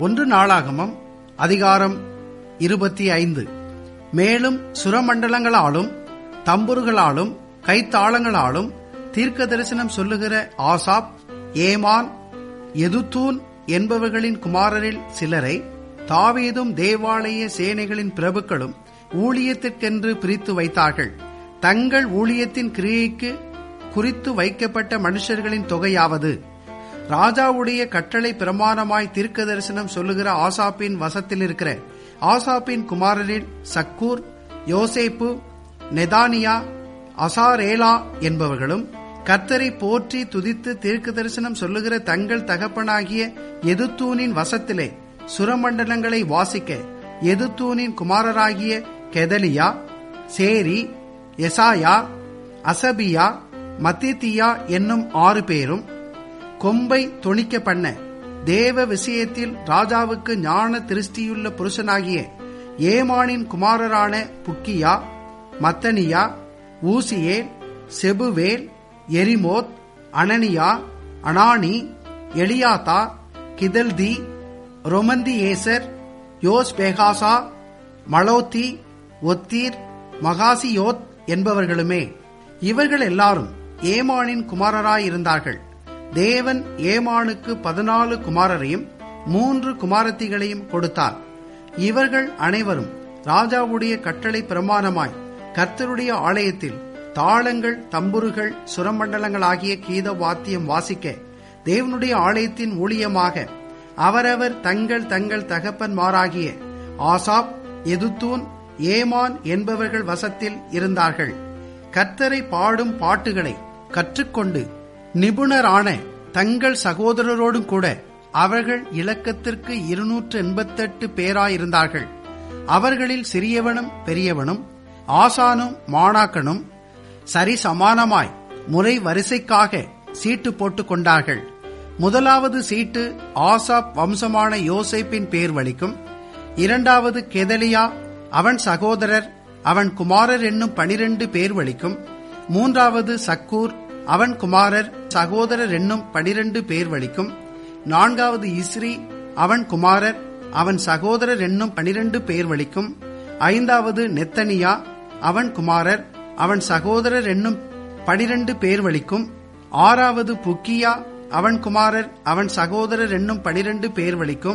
ஒன்று நாளாகமம் அதிகாரம் இருபத்தி ஐந்து மேலும் சுரமண்டலங்களாலும் தம்புருகளாலும் கைத்தாளங்களாலும் தீர்க்க தரிசனம் சொல்லுகிற ஆசாப் ஏமான் எதுத்தூன் என்பவர்களின் குமாரரில் சிலரை தாவீதும் தேவாலய சேனைகளின் பிரபுக்களும் ஊழியத்திற்கென்று பிரித்து வைத்தார்கள் தங்கள் ஊழியத்தின் கிரியைக்கு குறித்து வைக்கப்பட்ட மனுஷர்களின் தொகையாவது ராஜாவுடைய கட்டளை பிரமாணமாய் தீர்க்க தரிசனம் சொல்லுகிற ஆசாப்பின் வசத்தில் இருக்கிற ஆசாப்பின் குமாரரில் சக்கூர் யோசேப்பு நெதானியா அசாரேலா என்பவர்களும் கர்த்தரை போற்றி துதித்து தீர்க்க தரிசனம் சொல்லுகிற தங்கள் தகப்பனாகிய எதுத்தூனின் வசத்திலே சுரமண்டலங்களை வாசிக்க எதுத்தூனின் குமாரராகிய கெதலியா சேரி எசாயா அசபியா மத்தித்தியா என்னும் ஆறு பேரும் கொம்பை தொணிக்க பண்ண தேவ விஷயத்தில் ராஜாவுக்கு ஞான திருஷ்டியுள்ள புருஷனாகிய ஏமானின் குமாரரான Bukkiah Mattaniah Uzziel Shebuel Jerimoth Hananiah Hanani Eliathah Giddalti Romamtiezer Joshbekashah மலோத்தி ஒத்தீர் மகாசியோத் என்பவர்களுமே இவர்கள் எல்லாரும் ஏமானின் குமாரராயிருந்தார்கள் தேவன் ஏமானுக்கு பதினாலு குமாரரையும் மூன்று குமாரத்திகளையும் கொடுத்தார் இவர்கள் அனைவரும் ராஜாவுடைய கட்டளை பிரமாணமாய் கர்த்தருடைய ஆலயத்தில் தாளங்கள் தம்புருகள் சுரமண்டலங்களாகிய கீத வாத்தியம் வாசிக்க தேவனுடைய ஆலயத்தின் ஊழியமாக அவரவர் தங்கள் தங்கள் தகப்பன்மாராகிய ஆசாப் எதுத்தூன் ஏமான் என்பவர்கள் வசத்தில் இருந்தார்கள் கர்த்தரை பாடும் பாட்டுகளை கற்றுக்கொண்டு நிபுணரான தங்கள் சகோதரரோடும் கூட அவர்கள் இலக்கத்திற்கு இருநூற்று எண்பத்தெட்டு பேராயிருந்தார்கள் அவர்களில் சிறியவனும் பெரியவனும் ஆசானும் மாணாக்கனும் சரி சமானமாய் முறை வரிசைக்காக சீட்டு போட்டுக் கொண்டார்கள் முதலாவது சீட்டு ஆசாப் வம்சமான யோசேப்பின் பேர் வலிக்கும் இரண்டாவது கெதலியா அவன் சகோதரர் அவன் குமாரர் என்னும் பனிரெண்டு பேர் வலிக்கும் மூன்றாவது சக்கூர் அவன் குமாரர் சகோதரர் என்னும் பனிரெண்டு பேர் வலிக்கும் நான்காவது இஸ்ரி அவன் குமாரர் அவன் சகோதரர் என்னும் பனிரெண்டு பேர் வலிக்கும் ஐந்தாவது நெத்தனியா அவன் குமாரர் அவன் சகோதரர் என்னும் பனிரெண்டு பேர் வலிக்கும் ஆறாவது புக்கியா அவன் குமாரர் அவன் சகோதரர் என்னும் பனிரெண்டு பேர் வலிக்கும்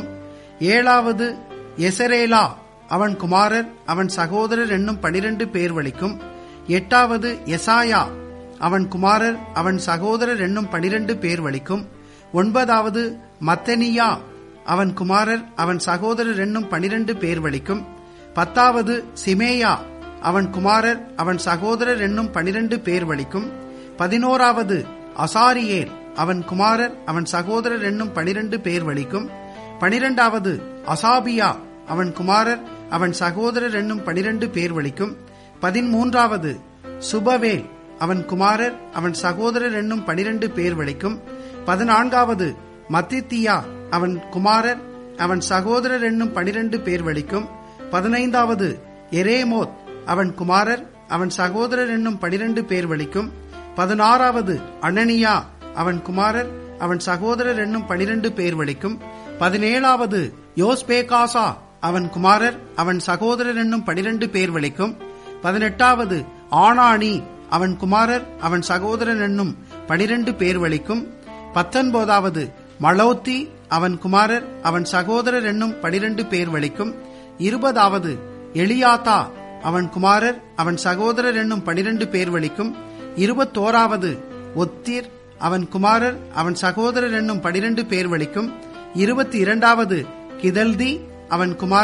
ஏழாவது எசரேலா அவன் குமாரர் அவன் சகோதரர் என்னும் பனிரெண்டு பேர் வலிக்கும் எட்டாவது எசாயா அவன் குமாரர் அவன் சகோதரர் என்னும் பனிரெண்டு பேர் வலிக்கும் ஒன்பதாவது மத்தனியா அவன் குமாரர் அவன் சகோதரர் என்னும் பனிரெண்டு பேர் வலிக்கும் பத்தாவது சிமேயா அவன் குமாரர் அவன் சகோதரர் என்னும் பனிரெண்டு பேர் வலிக்கும் பதினோராவது அசாரியேல் அவன் குமாரர் அவன் சகோதரர் என்னும் பனிரெண்டு பேர் வலிக்கும் பனிரெண்டாவது அசாபியா அவன் குமாரர் அவன் சகோதரர் என்னும் பனிரெண்டு பேர் வலிக்கும் பதிமூன்றாவது சுபவேல் அவன் குமாரர் அவன் சகோதரர் என்னும் பனிரெண்டு பேர் வலிக்கும் பதினான்காவது மத்தித்தியா அவன் குமாரர் அவன் சகோதரர் என்னும் பனிரெண்டு பேர் வலிக்கும் பதினைந்தாவது எரேமோத் அவன் குமாரர் அவன் சகோதரர் என்னும் பனிரெண்டு பேர் வலிக்கும் பதினாறாவது அனனியா அவன் குமாரர் அவன் சகோதரர் என்னும் பனிரெண்டு பேர் வலிக்கும் பதினேழாவது யோஸ்பேகாசா அவன் குமாரர் அவன் சகோதரர் என்னும் பனிரெண்டு பேர் வலிக்கும் பதினெட்டாவது ஆனானி அவன் குமாரர் அவன் சகோதரன் என்னும் பனிரெண்டு பேர் வலிக்கும் பத்தொன்பதாவது மலோத்தி அவன் குமாரர் அவன் சகோதரர் என்னும் பனிரெண்டு பேர் வலிக்கும் இருபதாவது எலியாத்தா அவன் குமாரர் அவன் சகோதரர் என்னும் பனிரெண்டு பேர் வலிக்கும் இருபத்தோராவது ஒத்தீர் அவன் குமாரர் அவன் சகோதரர் என்னும் பனிரெண்டு பேர் வலிக்கும் இருபத்தி இரண்டாவது கிதல்தி அவன் குமார்